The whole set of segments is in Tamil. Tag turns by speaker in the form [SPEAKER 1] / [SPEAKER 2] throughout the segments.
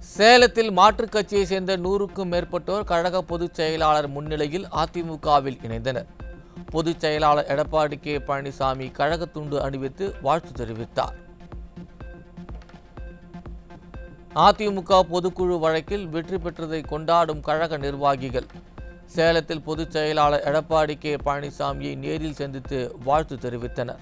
[SPEAKER 1] சேலத்தில் மாற்றுக் கட்சியை சேர்ந்த நூறுக்கும் மேற்பட்டோர் கழக பொதுச் செயலாளர் முன்னிலையில் அதிமுகவில் இணைந்தனர் பொதுச் செயலாளர் எடப்பாடி கே பழனிசாமி கழக துண்டு அணிவித்து வாழ்த்து தெரிவித்தார் அதிமுக பொதுக்குழு வழக்கில் வெற்றி பெற்றதை கொண்டாடும் கழக நிர்வாகிகள் சேலத்தில் பொதுச் செயலாளர் எடப்பாடி கே பழனிசாமியை நேரில் சந்தித்து வாழ்த்து தெரிவித்தனர்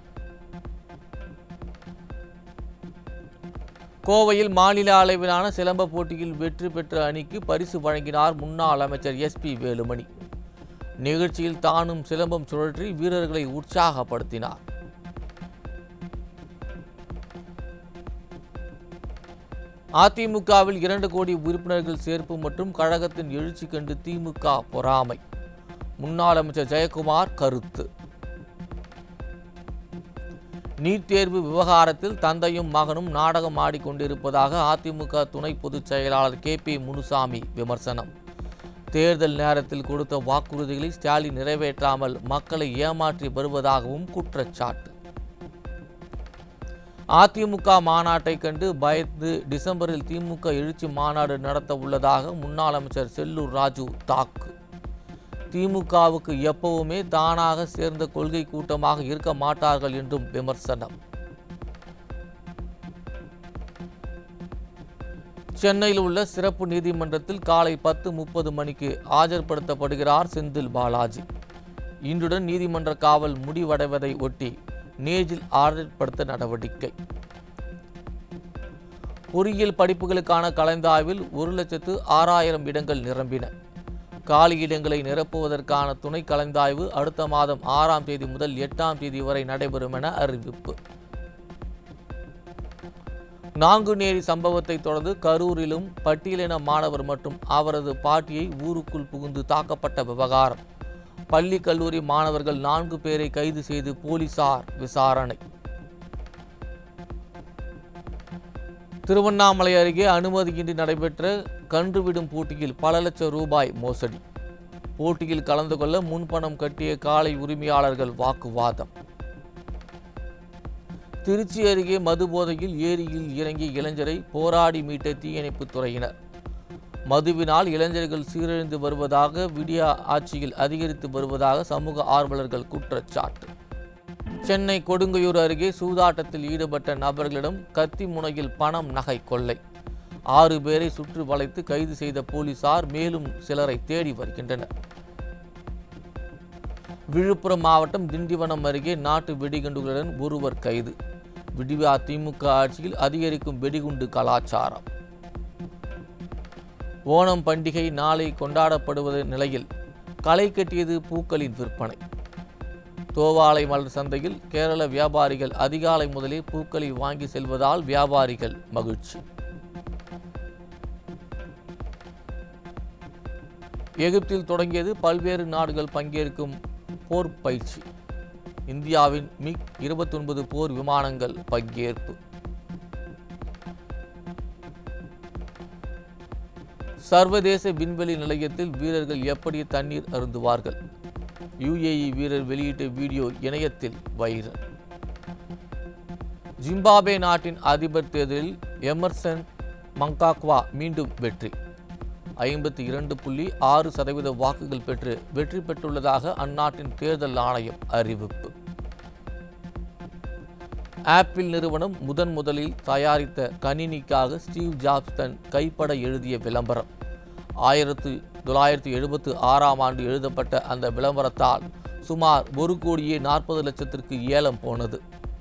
[SPEAKER 1] கோவையில் மாநில அளவிலான சிலம்ப போட்டியில் வெற்றி பெற்ற அணிக்கு பரிசு வழங்கினார் முன்னாள் அமைச்சர் எஸ்பி வேலுமணி நிகழ்ச்சியில் தானும் சிலம்பம் சுழற்றி வீரர்களை உற்சாகப்படுத்தினார் அதிமுகவில் இரண்டு கோடி உறுப்பினர்கள் சேர்ப்பு மற்றும் கழகத்தின் எழுச்சி கண்டு திமுக பொறாமை முன்னாள் அமைச்சர் ஜெயக்குமார் கருத்து நீட் தேர்வு விவகாரத்தில் தந்தையும் மகனும் நாடகம் ஆடிக்கொண்டிருப்பதாக அதிமுக துணை பொதுச் செயலாளர் கே பி முனுசாமி விமர்சனம் தேர்தல் நேரத்தில் கொடுத்த வாக்குறுதிகளை ஸ்டாலின் நிறைவேற்றாமல் மக்களை ஏமாற்றி வருவதாகவும் குற்றச்சாட்டு அதிமுக மாநாட்டை கண்டு பயந்து டிசம்பரில் திமுக எழுச்சி மாநாடு நடத்த உள்ளதாக முன்னாள் அமைச்சர் செல்லூர் ராஜு தாக்கு திமுகவுக்கு எப்பவுமே தானாக சேர்ந்த கொள்கை கூட்டமாக இருக்க மாட்டார்கள் என்றும் விமர்சனம் சென்னையில் உள்ள சிறப்பு நீதிமன்றத்தில் காலை பத்து முப்பது மணிக்கு ஆஜர்படுத்தப்படுகிறார் செந்தில் பாலாஜி இன்றுடன் நீதிமன்ற காவல் முடிவடைவதை ஒட்டி நேஜில் ஆஜர்படுத்த நடவடிக்கை பொறியியல் படிப்புகளுக்கான கலந்தாய்வில் ஒரு லட்சத்து ஆறாயிரம் இடங்கள் நிரம்பின காலி இடங்களை நிரப்புவதற்கான துணை கலந்தாய்வு அடுத்த மாதம் ஆறாம் தேதி முதல் எட்டாம் தேதி வரை நடைபெறும் என அறிவிப்பு நாங்குநேரி சம்பவத்தை தொடர்ந்து கரூரிலும் பட்டியலின மாணவர் மற்றும் அவரது பாட்டியை ஊருக்குள் புகுந்து தாக்கப்பட்ட விவகாரம் பள்ளி கல்லூரி மாணவர்கள் நான்கு பேரை கைது செய்து போலீசார் விசாரணை திருவண்ணாமலை அருகே அனுமதியின்றி நடைபெற்ற கன்றுவிடும் போட்டியில் பல லட்சம் ரூபாய் மோசடி போட்டியில் கலந்து கொள்ள முன்பணம் கட்டிய காளை உரிமையாளர்கள் வாக்குவாதம் திருச்சி அருகே மதுபோதையில் ஏரியில் இறங்கிய இளைஞரை போராடி மீட்ட தீயணைப்புத் துறையினர் மதுவினால் இளைஞர்கள் சீரழிந்து வருவதாக விடியா ஆட்சியில் அதிகரித்து வருவதாக சமூக ஆர்வலர்கள் குற்றச்சாட்டு சென்னை கொடுங்கையூர் அருகே சூதாட்டத்தில் ஈடுபட்ட நபர்களிடம் கத்தி முனையில் பணம் நகை கொள்ளை ஆறு பேரை சுற்றி வளைத்து கைது செய்த போலீசார் மேலும் சிலரை தேடி வருகின்றனர் விழுப்புரம் மாவட்டம் திண்டிவனம் அருகே நாட்டு வெடிகுண்டுகளுடன் ஒருவர் கைது விடிவா திமுக ஆட்சியில் அதிகரிக்கும் வெடிகுண்டு கலாச்சாரம் ஓணம் பண்டிகை நாளை கொண்டாடப்படுவது நிலையில் களை கட்டியது பூக்களின் விற்பனை தோவாளை மலர் சந்தையில் கேரள வியாபாரிகள் அதிகாலை முதலே பூக்களை வாங்கி செல்வதால் வியாபாரிகள் மகிழ்ச்சி எகிப்தில் தொடங்கியது பல்வேறு நாடுகள் பங்கேற்கும் போர் பயிற்சி இந்தியாவின் மிக் இருபத்தொன்பது போர் விமானங்கள் பங்கேற்பு சர்வதேச விண்வெளி நிலையத்தில் வீரர்கள் எப்படி தண்ணீர் அருந்துவார்கள் யுஏஇ வீரர் வெளியிட்ட வீடியோ இணையத்தில் வைரல் ஜிம்பாபே நாட்டின் அதிபர் தேர்தலில் எமர்சன் மங்காக்வா மீண்டும் வெற்றி ஐம்பத்தி இரண்டு புள்ளி ஆறு சதவீத வாக்குகள் பெற்று வெற்றி பெற்றுள்ளதாக அந்நாட்டின் தேர்தல் ஆணையம் அறிவிப்பு ஆப்பிள் நிறுவனம் முதன் முதலில் தயாரித்த கணினிக்காக ஸ்டீவ் ஜாப்ஸ் தன் கைப்பட எழுதிய விளம்பரம் ஆயிரத்து தொள்ளாயிரத்தி எழுபத்து ஆறாம் ஆண்டு எழுதப்பட்ட அந்த விளம்பரத்தால் சுமார் ஒரு கோடியே நாற்பது லட்சத்திற்கு ஏலம் போனது